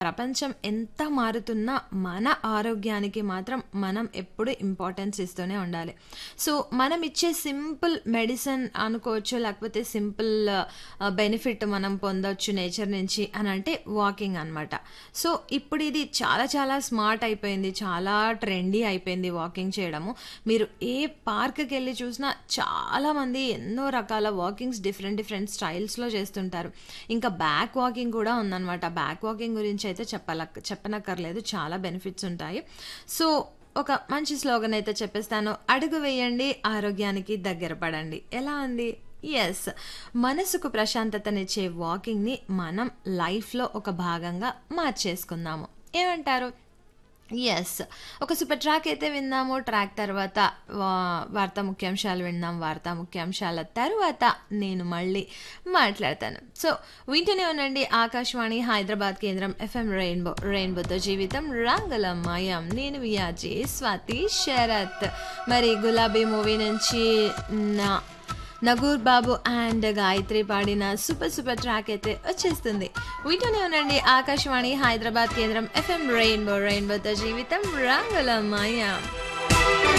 ప్రపంచం ఎంత మారుతున్నా మన ఆరోగ్యానికి మాత్రం మనం ఎప్పుడు ఇంపార్టెన్స్ ఇస్తూనే ఉండాలి సో మనం ఇచ్చే సింపుల్ మెడిసిన్ అనుకోవచ్చు లేకపోతే సింపుల్ బెనిఫిట్ మనం పొందొచ్చు నేచర్ నుంచి అని అంటే వాకింగ్ అనమాట సో ఇప్పుడు ఇది చాలా చాలా స్మార్ట్ అయిపోయింది చాలా ట్రెండీ అయిపోయింది వాకింగ్ చేయడము మీరు ఏ పార్క్కి వెళ్ళి చూసినా చాలామంది ఎన్నో రకాల వాకింగ్స్ డిఫరెంట్ డిఫరెంట్ స్టైల్స్లో చేస్తుంటారు ఇంకా బ్యాక్ వాకింగ్ కూడా ఉందన్నమాట బ్యాక్ వాకింగ్ గురించి అయితే చెప్పాల చెప్పనక్కర్లేదు చాలా బెనిఫిట్స్ ఉంటాయి సో ఒక మంచి స్లోగన్ అయితే చెప్పేస్తాను అడుగు వేయండి ఆరోగ్యానికి దగ్గర పడండి ఎలా ఉంది ఎస్ మనసుకు ప్రశాంతతనిచ్చే వాకింగ్ని మనం లైఫ్లో ఒక భాగంగా మార్చేసుకుందాము ఏమంటారు ఎస్ ఒక సూపర్ ట్రాక్ అయితే విందాము ట్రాక్ తర్వాత వా- వార్తా ముఖ్యాంశాలు విందాం వార్తా ముఖ్యాంశాల తర్వాత నేను మళ్ళీ మాట్లాడతాను సో వింటూనే ఉండండి ఆకాశవాణి హైదరాబాద్ కేంద్రం ఎఫ్ఎం రెయిన్బో రెయిన్బోతో జీవితం రంగులమయం నేను వియాజీ స్వాతి శరత్ మరి గులాబీ మూవీ నుంచి నా నగూర్ బాబు అండ్ గాయత్రి పాడిన సూపర్ సూపర్ ట్రాక్ అయితే వచ్చేస్తుంది వీటినే ఉండండి ఆకాశవాణి హైదరాబాద్ కేంద్రం ఎఫ్ఎం రెయిన్బో రెయిన్బోతో జీవితం రంగులమయ